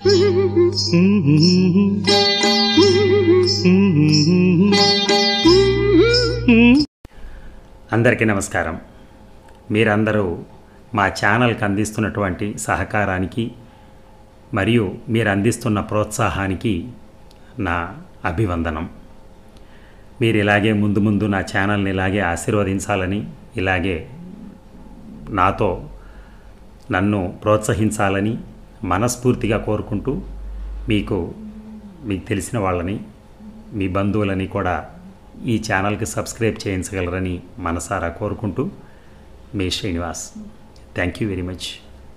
అందరికీ నమస్కారం మీరందరూ మా ఛానల్కి అందిస్తున్నటువంటి సహకారానికి మరియు మీరు అందిస్తున్న ప్రోత్సాహానికి నా అభివందనం మీరు ఇలాగే ముందు ముందు నా ఛానల్ని ఇలాగే ఆశీర్వదించాలని ఇలాగే నాతో నన్ను ప్రోత్సహించాలని మనస్ఫూర్తిగా కోరుకుంటూ మీకు మీకు తెలిసిన వాళ్ళని మీ బంధువులని కూడా ఈ ఛానల్కి సబ్స్క్రైబ్ చేయించగలరని మనసారా కోరుకుంటూ మీ Srinivas thank you very much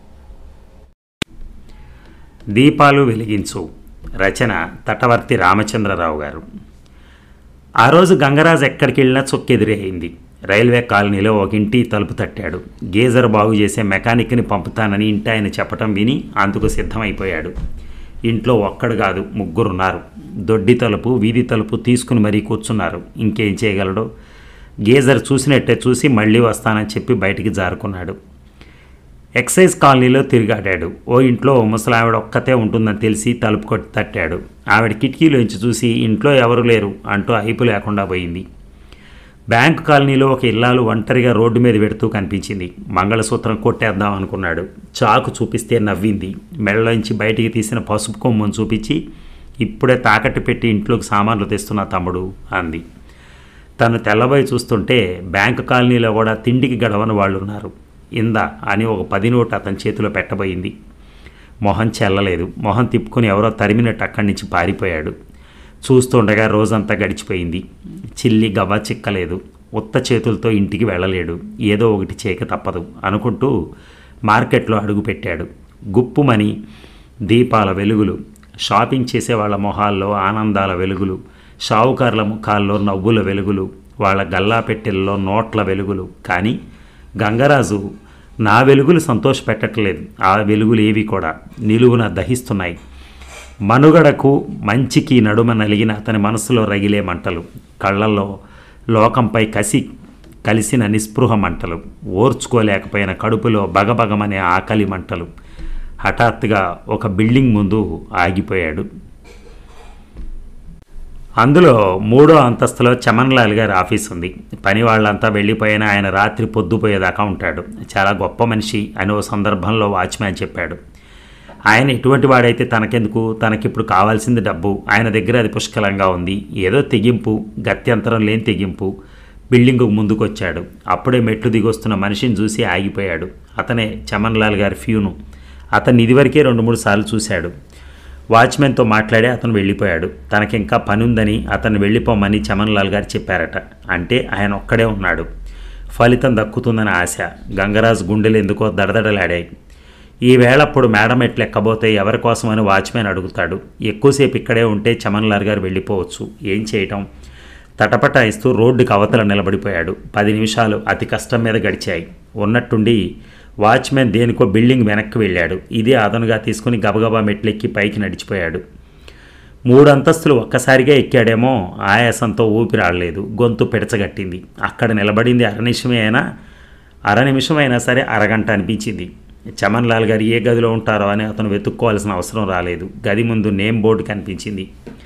దీపాలు వెలిగించు రచన తటవర్తి రామచంద్రరావు గారు ఆ రోజు గంగరాజు ఎక్కడికి వెళ్ళినా చొక్కెదిరే అయింది రైల్వే కాలనీలో ఒక ఇంటి తలుపు తట్టాడు గేజర్ బాగు చేసే మెకానిక్ని పంపుతానని ఇంటి ఆయన చెప్పటం విని అందుకు సిద్ధమైపోయాడు ఇంట్లో ఒక్కడు కాదు ముగ్గురున్నారు దొడ్డి తలుపు వీధి తలుపు తీసుకుని మరీ కూర్చున్నారు ఇంకేం చేయగలడో గేజర్ చూసినట్టే చూసి మళ్ళీ వస్తానని చెప్పి బయటికి జారుకున్నాడు ఎక్సైజ్ కాలనీలో తిరిగాడాడు ఓ ఇంట్లో ఓ ముసలావిడ ఒక్కతే ఉంటుందని తెలిసి తలుపు కొట్టి తట్టాడు ఆవిడ కిటికీలోంచి చూసి ఇంట్లో ఎవరు లేరు అంటూ అయిపు లేకుండా పోయింది బ్యాంకు కాలనీలో ఒక ఇల్లాలు ఒంటరిగా రోడ్డు మీద పెడుతూ కనిపించింది మంగళసూత్రం కొట్టేద్దాం అనుకున్నాడు చాకు చూపిస్తే నవ్వింది మెడలోంచి బయటికి తీసిన పసుపు కొమ్మను చూపించి ఇప్పుడే తాకట్టు పెట్టి ఇంట్లోకి సామాన్లు తెస్తున్న తమ్ముడు అంది తను తెల్లబోయి చూస్తుంటే బ్యాంకు కాలనీలో కూడా తిండికి గడవని వాళ్ళు ఉన్నారు ఇందా అని ఒక పది నోటు అతని చేతిలో పెట్టబోయింది మొహం చెల్లలేదు మొహం తిప్పుకొని ఎవరో తరిమినట్టు అక్కడి నుంచి పారిపోయాడు చూస్తుండగా రోజంతా గడిచిపోయింది చిల్లి గవ్వ చిక్కలేదు ఉత్త చేతులతో ఇంటికి వెళ్ళలేడు ఏదో ఒకటి చేయక తప్పదు అనుకుంటూ మార్కెట్లో అడుగుపెట్టాడు గుప్పుమని దీపాల వెలుగులు షాపింగ్ చేసే వాళ్ళ మొహాల్లో ఆనందాల వెలుగులు షావుకారుల ముఖాల్లో నవ్వుల వెలుగులు వాళ్ళ గల్లా పెట్టెల్లో నోట్ల వెలుగులు కానీ గంగరాజు నా వెలుగులు సంతోషపెట్టట్లేదు ఆ వెలుగులు ఏవి కూడా నిలువున దహిస్తున్నాయి మనుగడకు మంచికి నడుమ నలిగిన అతని మనసులో రగిలే మంటలు కళ్ళల్లో లోకంపై కసి కలిసిన నిస్పృహ మంటలు ఓర్చుకోలేకపోయిన కడుపులో బగబగమనే ఆకలి మంటలు హఠాత్తుగా ఒక బిల్డింగ్ ముందు ఆగిపోయాడు అందులో మూడో అంతస్తులో చమన్లాల్ గారి ఆఫీస్ ఉంది పని వాళ్ళంతా వెళ్ళిపోయినా ఆయన రాత్రి పొద్దుపోయేదాకా ఉంటాడు చాలా గొప్ప మనిషి అని ఓ సందర్భంలో వాచ్మ్యాన్ చెప్పాడు ఆయన ఎటువంటి వాడైతే తనకెందుకు తనకిప్పుడు కావాల్సింది డబ్బు ఆయన దగ్గర అది పుష్కలంగా ఉంది ఏదో తెగింపు గత్యంతరం లేని తెగింపు బిల్డింగు ముందుకు వచ్చాడు అప్పుడే మెట్లు దిగొస్తున్న మనిషిని చూసి ఆగిపోయాడు అతనే చమన్లాల్ గారి ఫ్యూను అతన్ని ఇదివరకే రెండు మూడు సార్లు చూశాడు వాచ్మెన్తో మాట్లాడి అతను వెళ్ళిపోయాడు తనకి ఇంకా పని ఉందని అతను వెళ్ళిపోమని చమన్లాల్ గారు చెప్పారట అంటే ఆయన ఒక్కడే ఉన్నాడు ఫలితం దక్కుతుందని ఆశ గంగరాజు గుండెలు ఎందుకో దడదడలాడాయి ఈ వేళప్పుడు మేడం ఎట్లు ఎక్కబోతే ఎవరి కోసమని వాచ్మెన్ అడుగుతాడు ఎక్కువసేపు ఇక్కడే ఉంటే చమన్లాల్ గారు వెళ్ళిపోవచ్చు ఏం చేయటం తటపటాయిస్తూ రోడ్డుకి అవతల నిలబడిపోయాడు పది నిమిషాలు అతి కష్టం మీద గడిచాయి ఉన్నట్టుండి వాచ్మెన్ దేనికో బిల్డింగ్ వెనక్కి వెళ్ళాడు ఇదే అదనుగా తీసుకుని గబగబా మెట్లెక్కి పైకి నడిచిపోయాడు మూడు అంతస్తులు ఒక్కసారిగా ఎక్కాడేమో ఆయాసంతో ఊపిరాడలేదు గొంతు పిడచగట్టింది అక్కడ నిలబడింది అర నిమిషమే అయినా అర నిమిషమైనా సరే అరగంట అనిపించింది చమన్లాల్ గారు ఏ గదిలో ఉంటారో అని అతను వెతుక్కోవాల్సిన అవసరం రాలేదు గది ముందు నేమ్ బోర్డు కనిపించింది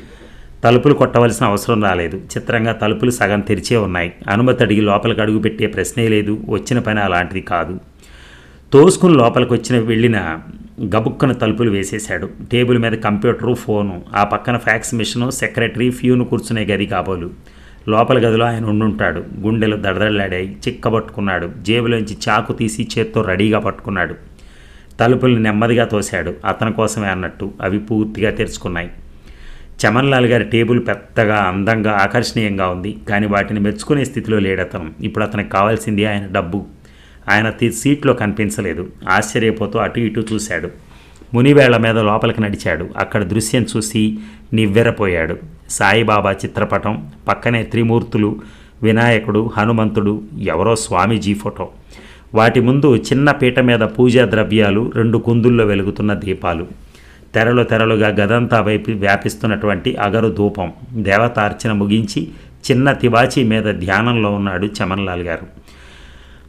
తలుపులు కొట్టవలసిన అవసరం రాలేదు చిత్రంగా తలుపులు సగం తెరిచే ఉన్నాయి అనుమతి అడిగి లోపలికి అడుగు పెట్టే ప్రశ్నే లేదు వచ్చిన పని అలాంటిది కాదు తోసుకుని లోపలికి వచ్చిన వెళ్ళిన గబుక్కన తలుపులు వేసేశాడు టేబుల్ మీద కంప్యూటరు ఫోను ఆ పక్కన ఫ్యాక్స్ మిషను సెక్రటరీ ఫ్యూను కూర్చునే గది కాబోలు లోపల గదిలో ఆయన ఉండుంటాడు గుండెలు దడదడలాడాయి చిక్కబట్టుకున్నాడు జేబులోంచి చాకు తీసి చేత్తో రెడీగా పట్టుకున్నాడు తలుపుల్ని నెమ్మదిగా తోశాడు అతని కోసమే అన్నట్టు అవి పూర్తిగా తెరుచుకున్నాయి చమన్లాల్ గారి టేబుల్ పెద్దగా అందంగా ఆకర్షణీయంగా ఉంది కానీ వాటిని మెచ్చుకునే స్థితిలో లేడతను ఇప్పుడు అతనికి కావాల్సింది ఆయన డబ్బు ఆయన తి- సీట్లో కనిపించలేదు ఆశ్చర్యపోతూ అటు ఇటు చూశాడు మునివేళ్ల మీద లోపలికి నడిచాడు అక్కడ దృశ్యం చూసి నివ్వెరపోయాడు సాయిబాబా చిత్రపటం పక్కనే త్రిమూర్తులు వినాయకుడు హనుమంతుడు ఎవరో స్వామీజీ ఫోటో వాటి ముందు చిన్న పీట మీద పూజా ద్రవ్యాలు రెండు కుందుల్లో వెలుగుతున్న దీపాలు తెరలు తెరలుగా గదంతా వైపు వ్యాపిస్తున్నటువంటి అగరు ధూపం దేవతార్చన ముగించి చిన్న తివాచీ మీద ధ్యానంలో ఉన్నాడు చమన్లాల్ గారు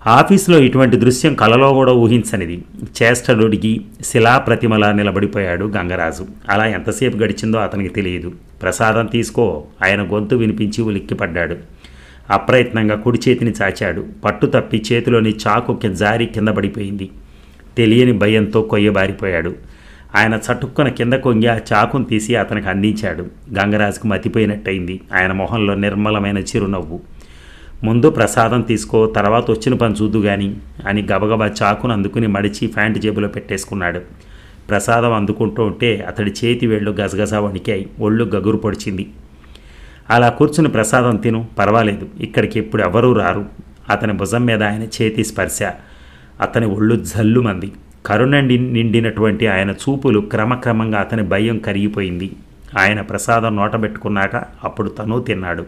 ఆఫీసులో ఇటువంటి దృశ్యం కలలో కూడా ఊహించనిది చేష్టలుడికి శిలాప్రతిమలా నిలబడిపోయాడు గంగరాజు అలా ఎంతసేపు గడిచిందో అతనికి తెలియదు ప్రసాదం తీసుకో ఆయన గొంతు వినిపించి ఉలిక్కిపడ్డాడు అప్రయత్నంగా కుడి చేతిని చాచాడు పట్టు తప్పి చేతిలోని చాకు కి- జారి కింద పడిపోయింది తెలియని భయంతో కొయ్యబారిపోయాడు ఆయన చటుక్కున కింద కొంగి ఆ చాకును తీసి అతనికి అందించాడు గంగరాజుకు మతిపోయినట్టయింది ఆయన మొహంలో నిర్మలమైన చిరునవ్వు ముందు ప్రసాదం తీసుకో తర్వాత వచ్చిన పని చూద్దు గాని అని గబగబా చాకును అందుకుని మడిచి ప్యాంటు జేబులో పెట్టేసుకున్నాడు ప్రసాదం అందుకుంటూ ఉంటే అతడి చేతి వేళ్ళు గజగజ వణికాయి ఒళ్ళు గగురు పొడిచింది అలా కూర్చుని ప్రసాదం తిను పర్వాలేదు ఇక్కడికి ఇప్పుడు ఎవరూ రారు అతని భుజం మీద ఆయన చేతి స్పర్శ అతని ఒళ్ళు జల్లుమంది కరుణ నిం- నిండినటువంటి ఆయన చూపులు క్రమక్రమంగా అతని భయం కరిగిపోయింది ఆయన ప్రసాదం నోటబెట్టుకున్నాక అప్పుడు తను తిన్నాడు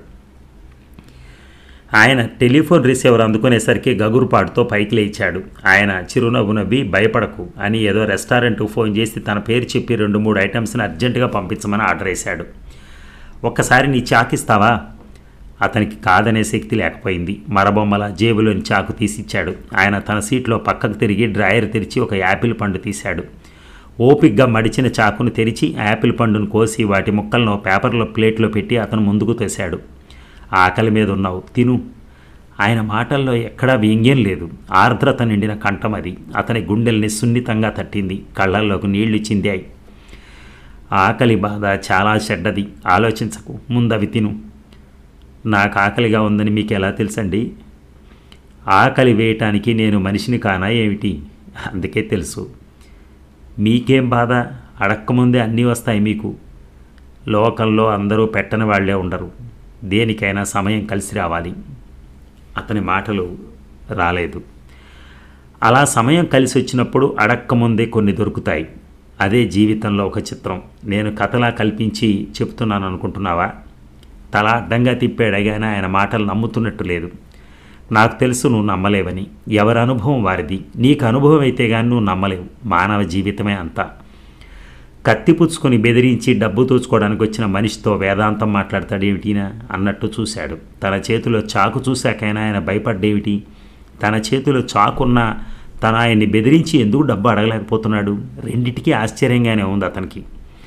ఆయన టెలిఫోన్ రిసీవర్ అందుకునేసరికి గగురుపాటుతో పైకి లేచాడు ఆయన చిరునవ్వు నవ్వి భయపడకు అని ఏదో రెస్టారెంట్కు ఫోన్ చేసి తన పేరు చెప్పి రెండు మూడు ఐటమ్స్ని అర్జెంటుగా పంపించమని ఆర్డర్ వేశాడు ఒక్కసారి నీ చాకిస్తావా అతనికి కాదనే శక్తి లేకపోయింది మరబొమ్మల జేబులోని చాకు తీసిచ్చాడు ఆయన తన సీట్లో పక్కకు తిరిగి డ్రాయర్ తెరిచి ఒక యాపిల్ పండు తీశాడు ఓపిగ్గా మడిచిన చాకును తెరిచి యాపిల్ పండును కోసి వాటి ముక్కలను పేపర్లో ప్లేట్లో పెట్టి అతను ముందుకు తోశాడు ఆకలి మీద ఉన్నావు తిను ఆయన మాటల్లో ఎక్కడా వ్యంగ్యం లేదు ఆర్ద్రత నిండిన కంఠం అది అతని గుండెల్ని సున్నితంగా తట్టింది కళ్ళల్లోకి నీళ్లు చిందాయి ఆకలి బాధ చాలా చెడ్డది ఆలోచించకు ముందవి తిను నాకు ఆకలిగా ఉందని మీకు ఎలా తెలుసండి ఆకలి వేయటానికి నేను మనిషిని కానా ఏమిటి అందుకే తెలుసు మీకేం బాధ అడక్కముందే అన్నీ వస్తాయి మీకు లోకంలో అందరూ పెట్టని వాళ్ళే ఉండరు దేనికైనా సమయం కలిసి రావాలి అతని మాటలు రాలేదు అలా సమయం కలిసి వచ్చినప్పుడు అడక్కముందే కొన్ని దొరుకుతాయి అదే జీవితంలో ఒక చిత్రం నేను కథలా కల్పించి చెప్తున్నాను అనుకుంటున్నావా తల అడ్డంగా తిప్పాడు కానీ ఆయన మాటలు నమ్ముతున్నట్టు లేదు నాకు తెలుసు నువ్వు నమ్మలేవని ఎవరి అనుభవం వారిది నీకు అనుభవం అయితే కానీ నువ్వు నమ్మలేవు మానవ జీవితమే అంతా కత్తిపుచ్చుకొని బెదిరించి డబ్బు తోచుకోవడానికి వచ్చిన మనిషితో వేదాంతం మాట్లాడతాడేమిటినా అన్నట్టు చూశాడు తన చేతిలో చాకు చూశాకైనా ఆయన భయపడ్డేమిటి తన చేతిలో చాకున్న తన ఆయన్ని బెదిరించి ఎందుకు డబ్బు అడగలేకపోతున్నాడు రెండిటికీ ఆశ్చర్యంగానే ఉంది అతనికి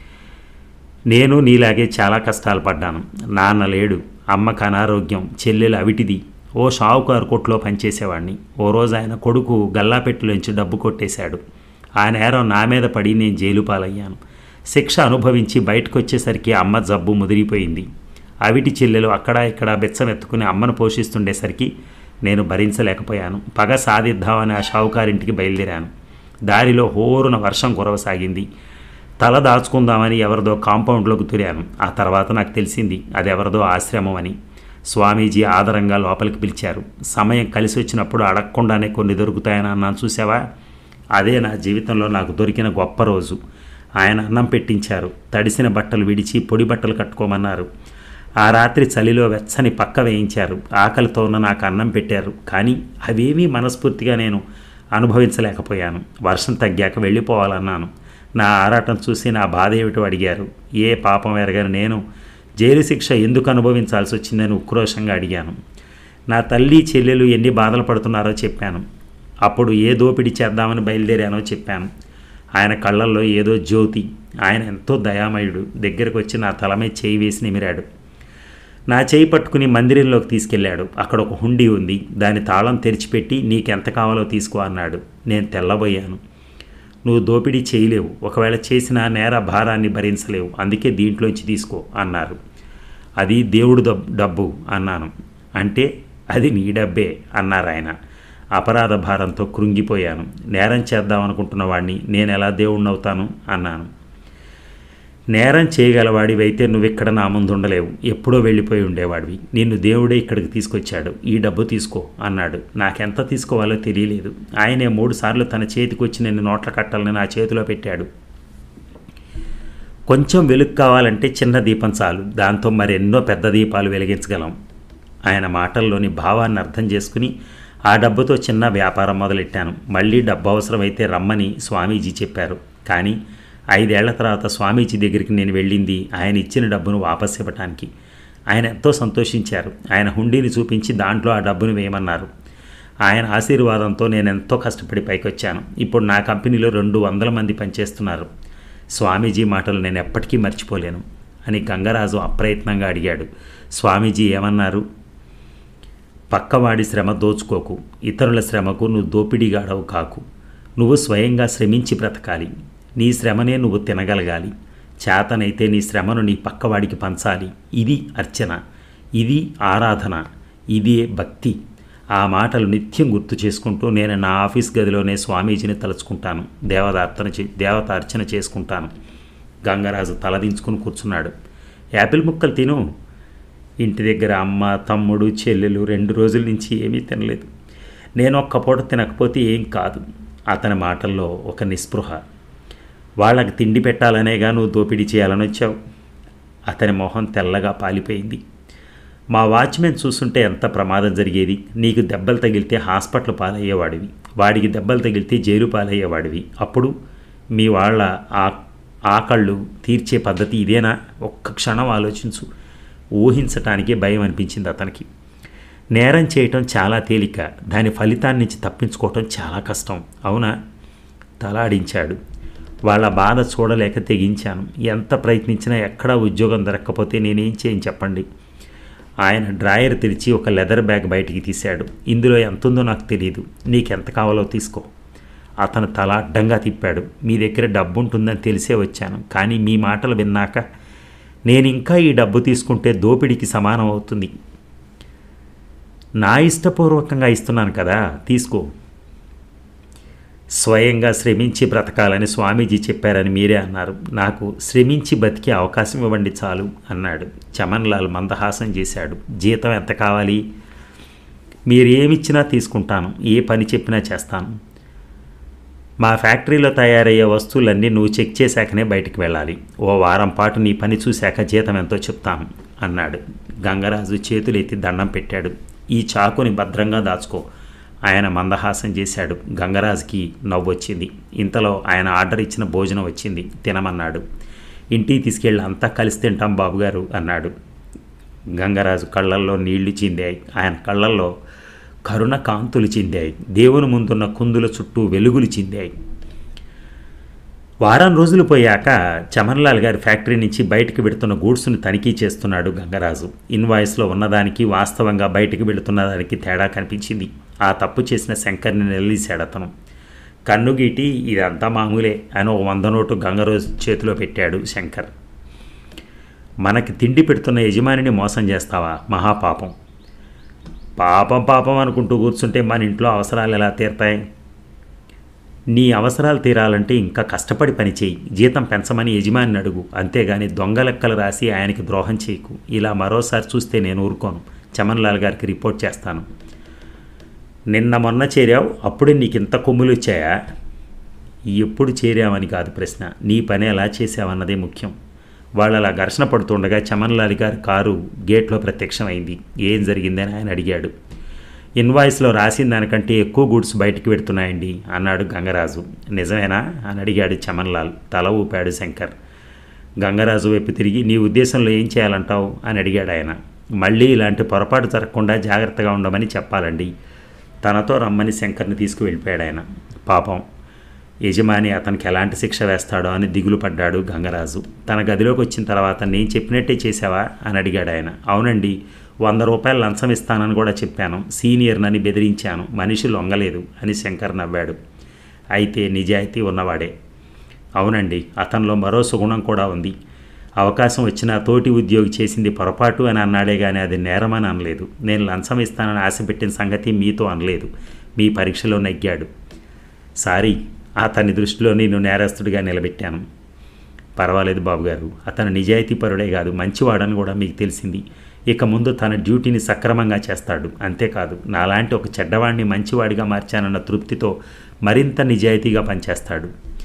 నేను నీలాగే చాలా కష్టాలు పడ్డాను నాన్న లేడు అమ్మకు అనారోగ్యం చెల్లెలు అవిటిది ఓ షావుకారు కొట్లో పనిచేసేవాడిని ఓ రోజు ఆయన కొడుకు గల్లాపెట్టులోంచి డబ్బు కొట్టేశాడు ఆ నేరం నా మీద పడి నేను జైలు పాలయ్యాను శిక్ష అనుభవించి బయటకు వచ్చేసరికి అమ్మ జబ్బు ముదిరిపోయింది అవిటి చెల్లెలు అక్కడ ఇక్కడ బెచ్చమెత్తుకుని అమ్మను పోషిస్తుండేసరికి నేను భరించలేకపోయాను పగ సాధిద్దామని ఆ షావుకారింటికి బయలుదేరాను దారిలో హోరున వర్షం కురవసాగింది తల దాచుకుందామని ఎవరిదో కాంపౌండ్లోకి తురాను ఆ తర్వాత నాకు తెలిసింది అది ఎవరిదో ఆశ్రమం అని స్వామీజీ ఆదరంగా లోపలికి పిలిచారు సమయం కలిసి వచ్చినప్పుడు అడగకుండానే కొన్ని దొరుకుతాయని అన్నాను చూసావా అదే నా జీవితంలో నాకు దొరికిన గొప్ప రోజు ఆయన అన్నం పెట్టించారు తడిసిన బట్టలు విడిచి పొడి బట్టలు కట్టుకోమన్నారు ఆ రాత్రి చలిలో వెచ్చని పక్క వేయించారు ఆకలితో ఉన్న నాకు అన్నం పెట్టారు కానీ అవేమీ మనస్ఫూర్తిగా నేను అనుభవించలేకపోయాను వర్షం తగ్గాక వెళ్ళిపోవాలన్నాను నా ఆరాటం చూసి నా బాధ ఏమిటో అడిగారు ఏ పాపం ఎరగని నేను జైలు శిక్ష ఎందుకు అనుభవించాల్సి వచ్చిందని ఉక్రోషంగా అడిగాను నా తల్లి చెల్లెలు ఎన్ని బాధలు పడుతున్నారో చెప్పాను అప్పుడు ఏ దోపిడీ చేద్దామని బయలుదేరానో చెప్పాను ఆయన కళ్ళల్లో ఏదో జ్యోతి ఆయన ఎంతో దయామయుడు దగ్గరకు వచ్చి నా తల మీద చేయి వేసి నిమిరాడు నా చేయి పట్టుకుని మందిరంలోకి తీసుకెళ్ళాడు అక్కడ ఒక హుండీ ఉంది దాని తాళం తెరిచిపెట్టి నీకెంత కావాలో తీసుకో అన్నాడు నేను తెల్లబోయాను నువ్వు దోపిడీ చేయలేవు ఒకవేళ చేసిన నేర భారాన్ని భరించలేవు అందుకే దీంట్లోంచి తీసుకో అన్నారు అది దేవుడు దబ్- డబ్బు అన్నాను అంటే అది నీ డబ్బే అన్నారు ఆయన అపరాధ భారంతో కృంగిపోయాను నేరం చేద్దామనుకుంటున్న వాడిని నేను ఎలా దేవుణ్ణవుతాను అన్నాను నేరం చేయగలవాడివైతే నువ్వు ఇక్కడ నా ముందు ఉండలేవు ఎప్పుడో వెళ్ళిపోయి ఉండేవాడివి నిన్ను దేవుడే ఇక్కడికి తీసుకొచ్చాడు ఈ డబ్బు తీసుకో అన్నాడు నాకెంత తీసుకోవాలో తెలియలేదు ఆయనే మూడు సార్లు తన చేతికి వచ్చి నేను నోట్ల కట్టాలని నా చేతిలో పెట్టాడు కొంచెం వెలుగు కావాలంటే చిన్న దీపం చాలు దాంతో మరెన్నో పెద్ద దీపాలు వెలిగించగలం ఆయన మాటల్లోని భావాన్ని అర్థం చేసుకుని ఆ డబ్బుతో చిన్న వ్యాపారం మొదలెట్టాను మళ్ళీ డబ్బు అవసరమైతే రమ్మని స్వామీజీ చెప్పారు కానీ ఐదేళ్ల తర్వాత స్వామీజీ దగ్గరికి నేను వెళ్ళింది ఆయన ఇచ్చిన డబ్బును వాపస్ ఇవ్వటానికి ఆయన ఎంతో సంతోషించారు ఆయన హుండీని చూపించి దాంట్లో ఆ డబ్బును వేయమన్నారు ఆయన ఆశీర్వాదంతో నేను ఎంతో కష్టపడి పైకొచ్చాను ఇప్పుడు నా కంపెనీలో రెండు వందల మంది పనిచేస్తున్నారు స్వామీజీ మాటలు నేను ఎప్పటికీ మర్చిపోలేను అని గంగరాజు అప్రయత్నంగా అడిగాడు స్వామీజీ ఏమన్నారు పక్కవాడి శ్రమ దోచుకోకు ఇతరుల శ్రమకు నువ్వు దోపిడీగాడవు కాకు నువ్వు స్వయంగా శ్రమించి బ్రతకాలి నీ శ్రమనే నువ్వు తినగలగాలి చేతనైతే నీ శ్రమను నీ పక్కవాడికి పంచాలి ఇది అర్చన ఇది ఆరాధన ఇదే భక్తి ఆ మాటలు నిత్యం గుర్తు చేసుకుంటూ నేను నా ఆఫీస్ గదిలోనే స్వామీజీని తలుచుకుంటాను దేవతార్చన చే దేవతార్చన చేసుకుంటాను గంగరాజు తలదించుకుని కూర్చున్నాడు యాపిల్ ముక్కలు తిను ఇంటి దగ్గర అమ్మ తమ్ముడు చెల్లెలు రెండు రోజుల నుంచి ఏమీ తినలేదు నేను ఒక్క పూట తినకపోతే ఏం కాదు అతని మాటల్లో ఒక నిస్పృహ వాళ్ళకి తిండి పెట్టాలనేగా నువ్వు దోపిడీ చేయాలని వచ్చావు అతని మొహం తెల్లగా పాలిపోయింది మా వాచ్మెన్ చూస్తుంటే ఎంత ప్రమాదం జరిగేది నీకు దెబ్బలు తగిలితే హాస్పిటల్ పాలయ్యేవాడివి వాడికి దెబ్బలు తగిలితే జైలు పాలయ్యేవాడివి అప్పుడు మీ వాళ్ళ ఆ ఆకళ్ళు తీర్చే పద్ధతి ఇదేనా ఒక్క క్షణం ఆలోచించు ఊహించటానికే భయం అనిపించింది అతనికి నేరం చేయటం చాలా తేలిక దాని ఫలితాన్ని నుంచి తప్పించుకోవటం చాలా కష్టం అవునా తలాడించాడు వాళ్ళ బాధ చూడలేక తెగించాను ఎంత ప్రయత్నించినా ఎక్కడా ఉద్యోగం దొరక్కపోతే నేనేం చేయని చెప్పండి ఆయన డ్రాయర్ తెరిచి ఒక లెదర్ బ్యాగ్ బయటికి తీశాడు ఇందులో ఎంత ఉందో నాకు తెలియదు నీకెంత కావాలో తీసుకో అతను తల అడ్డంగా తిప్పాడు మీ దగ్గర డబ్బు ఉంటుందని తెలిసే వచ్చాను కానీ మీ మాటలు విన్నాక నేను ఇంకా ఈ డబ్బు తీసుకుంటే దోపిడీకి సమానం అవుతుంది నా ఇష్టపూర్వకంగా ఇస్తున్నాను కదా తీసుకో స్వయంగా శ్రమించి బ్రతకాలని స్వామీజీ చెప్పారని మీరే అన్నారు నాకు శ్రమించి బతికే అవకాశం ఇవ్వండి చాలు అన్నాడు చమన్లాల్ మందహాసం చేశాడు జీతం ఎంత కావాలి మీరు ఏమిచ్చినా తీసుకుంటాను ఏ పని చెప్పినా చేస్తాను మా ఫ్యాక్టరీలో తయారయ్యే వస్తువులన్నీ నువ్వు చెక్ చేశాకనే బయటికి వెళ్ళాలి ఓ వారం పాటు నీ పని చూశాక జీతం ఎంతో చెప్తాను అన్నాడు గంగరాజు చేతులెత్తి దండం పెట్టాడు ఈ చాకుని భద్రంగా దాచుకో ఆయన మందహాసం చేశాడు గంగరాజుకి నవ్వొచ్చింది ఇంతలో ఆయన ఆర్డర్ ఇచ్చిన భోజనం వచ్చింది తినమన్నాడు ఇంటికి తీసుకెళ్ళి అంతా కలిసి తింటాం బాబుగారు అన్నాడు గంగరాజు కళ్ళల్లో నీళ్లు చిందాయి ఆయన కళ్ళల్లో కరుణ కాంతులు చిందాయి దేవుని ముందున్న కుందుల చుట్టూ వెలుగులు చిందాయి వారం రోజులు పోయాక చమన్లాల్ గారి ఫ్యాక్టరీ నుంచి బయటికి వెడుతున్న గూడ్స్ను తనిఖీ చేస్తున్నాడు గంగరాజు ఇన్వాయిస్లో ఉన్నదానికి వాస్తవంగా బయటికి వెళుతున్న దానికి తేడా కనిపించింది ఆ తప్పు చేసిన శంకర్ని నిలదీశాడు అతను కన్నుగీటి ఇదంతా మామూలే అని ఒక వంద నోటు గంగరాజు చేతిలో పెట్టాడు శంకర్ మనకి తిండి పెడుతున్న యజమానిని మోసం చేస్తావా మహాపాపం పాపం పాపం అనుకుంటూ కూర్చుంటే మన ఇంట్లో అవసరాలు ఎలా తీరతాయి నీ అవసరాలు తీరాలంటే ఇంకా కష్టపడి పని చేయి జీతం పెంచమని యజమాని అడుగు అంతేగాని దొంగ లెక్కలు రాసి ఆయనకి ద్రోహం చేయకు ఇలా మరోసారి చూస్తే నేను ఊరుకోను చమన్లాల్ గారికి రిపోర్ట్ చేస్తాను నిన్న మొన్న చేరావు అప్పుడే నీకు ఇంత కొమ్ములు వచ్చాయా ఎప్పుడు చేరావని కాదు ప్రశ్న నీ పని ఎలా చేసావన్నదే ముఖ్యం వాళ్ళు అలా ఘర్షణ పడుతుండగా చమన్లాల్ గారి కారు గేట్లో ప్రత్యక్షమైంది ఏం జరిగిందని ఆయన అడిగాడు ఇన్వాయిస్లో రాసిన దానికంటే ఎక్కువ గూడ్స్ బయటికి పెడుతున్నాయండి అన్నాడు గంగరాజు నిజమేనా అని అడిగాడు చమన్లాల్ తల ఊపాడు శంకర్ గంగరాజు వైపు తిరిగి నీ ఉద్దేశంలో ఏం చేయాలంటావు అని అడిగాడు ఆయన మళ్ళీ ఇలాంటి పొరపాటు జరగకుండా జాగ్రత్తగా ఉండమని చెప్పాలండి తనతో రమ్మని శంకర్ని తీసుకువెళ్ళిపోయాడు ఆయన పాపం యజమాని అతనికి ఎలాంటి శిక్ష వేస్తాడో అని దిగులు పడ్డాడు గంగరాజు తన గదిలోకి వచ్చిన తర్వాత నేను చెప్పినట్టే చేసావా అని అడిగాడు ఆయన అవునండి వంద రూపాయలు లంచం ఇస్తానని కూడా చెప్పాను సీనియర్నని బెదిరించాను మనిషి లొంగలేదు అని శంకర్ నవ్వాడు అయితే నిజాయితీ ఉన్నవాడే అవునండి అతనిలో మరో సుగుణం కూడా ఉంది అవకాశం వచ్చిన తోటి ఉద్యోగి చేసింది పొరపాటు అని అన్నాడే కానీ అది నేరమని అనలేదు నేను లంచం ఇస్తానని ఆశపెట్టిన సంగతి మీతో అనలేదు మీ పరీక్షలో నెగ్గాడు సారీ అతని దృష్టిలో నేను నేరస్తుడిగా నిలబెట్టాను పర్వాలేదు బాబుగారు అతను నిజాయితీ పరుడే కాదు మంచివాడని కూడా మీకు తెలిసింది ఇక ముందు తన డ్యూటీని సక్రమంగా చేస్తాడు అంతేకాదు నాలాంటి ఒక చెడ్డవాడిని మంచివాడిగా మార్చానన్న తృప్తితో మరింత నిజాయితీగా పనిచేస్తాడు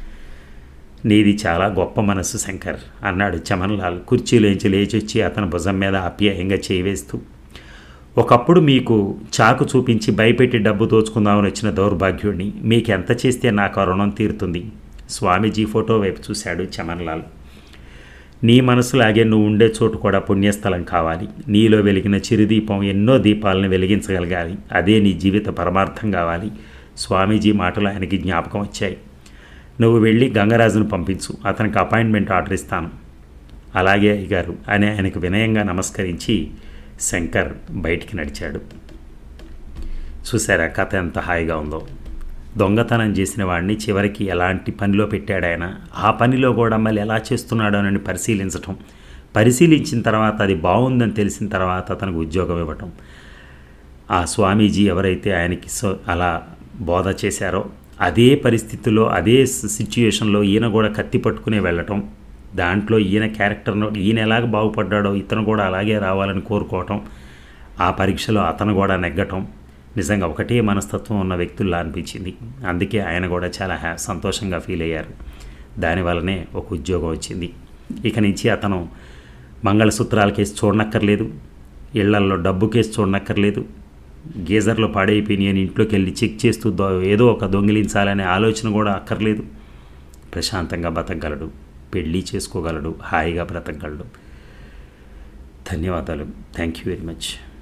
నీది చాలా గొప్ప మనస్సు శంకర్ అన్నాడు చమన్లాల్ కుర్చీలోంచి లేచొచ్చి అతని భుజం మీద ఆప్యాయంగా చేయివేస్తూ ఒకప్పుడు మీకు చాకు చూపించి భయపెట్టి డబ్బు దోచుకుందామని వచ్చిన దౌర్భాగ్యుడిని మీకు ఎంత చేస్తే నాకు ఆ రుణం తీరుతుంది స్వామీజీ ఫోటో వైపు చూశాడు చమన్లాల్ నీ మనసులాగే నువ్వు ఉండే చోటు కూడా పుణ్యస్థలం కావాలి నీలో వెలిగిన చిరుదీపం ఎన్నో దీపాలను వెలిగించగలగాలి అదే నీ జీవిత పరమార్థం కావాలి స్వామీజీ మాటలు ఆయనకి జ్ఞాపకం వచ్చాయి నువ్వు వెళ్ళి గంగరాజును పంపించు అతనికి అపాయింట్మెంట్ ఆర్డర్ ఇస్తాను అలాగే అయ్యగారు అని ఆయనకు వినయంగా నమస్కరించి శంకర్ బయటికి నడిచాడు చూసారా కథ ఎంత హాయిగా ఉందో దొంగతనం చేసిన వాడిని చివరికి ఎలాంటి పనిలో పెట్టాడు ఆయన ఆ పనిలో కూడా మళ్ళీ ఎలా చేస్తున్నాడో అని పరిశీలించటం పరిశీలించిన తర్వాత అది బాగుందని తెలిసిన తర్వాత అతనికి ఉద్యోగం ఇవ్వటం ఆ స్వామీజీ ఎవరైతే ఆయనకి సో అలా బోధ చేశారో అదే పరిస్థితిలో అదే సిచ్యుయేషన్లో ఈయన కూడా కత్తి పట్టుకునే వెళ్ళటం దాంట్లో ఈయన క్యారెక్టర్ను ఈయన ఎలాగ బాగుపడ్డాడో ఇతను కూడా అలాగే రావాలని కోరుకోవటం ఆ పరీక్షలో అతను కూడా నెగ్గటం నిజంగా ఒకటే మనస్తత్వం ఉన్న వ్యక్తుల్లా అనిపించింది అందుకే ఆయన కూడా చాలా హ్యా సంతోషంగా ఫీల్ అయ్యారు దానివల్లనే ఒక ఉద్యోగం వచ్చింది ఇక నుంచి అతను మంగళసూత్రాల కేసు చూడనక్కర్లేదు ఇళ్లల్లో డబ్బు కేసు చూడనక్కర్లేదు గీజర్లో పాడైపోయినాయి అని ఇంట్లోకి వెళ్ళి చెక్ చేస్తూ దో ఏదో ఒక దొంగిలించాలనే ఆలోచన కూడా అక్కర్లేదు ప్రశాంతంగా బతకగలడు పెళ్ళి చేసుకోగలడు హాయిగా బ్రతకగలడు ధన్యవాదాలు థ్యాంక్ యూ వెరీ మచ్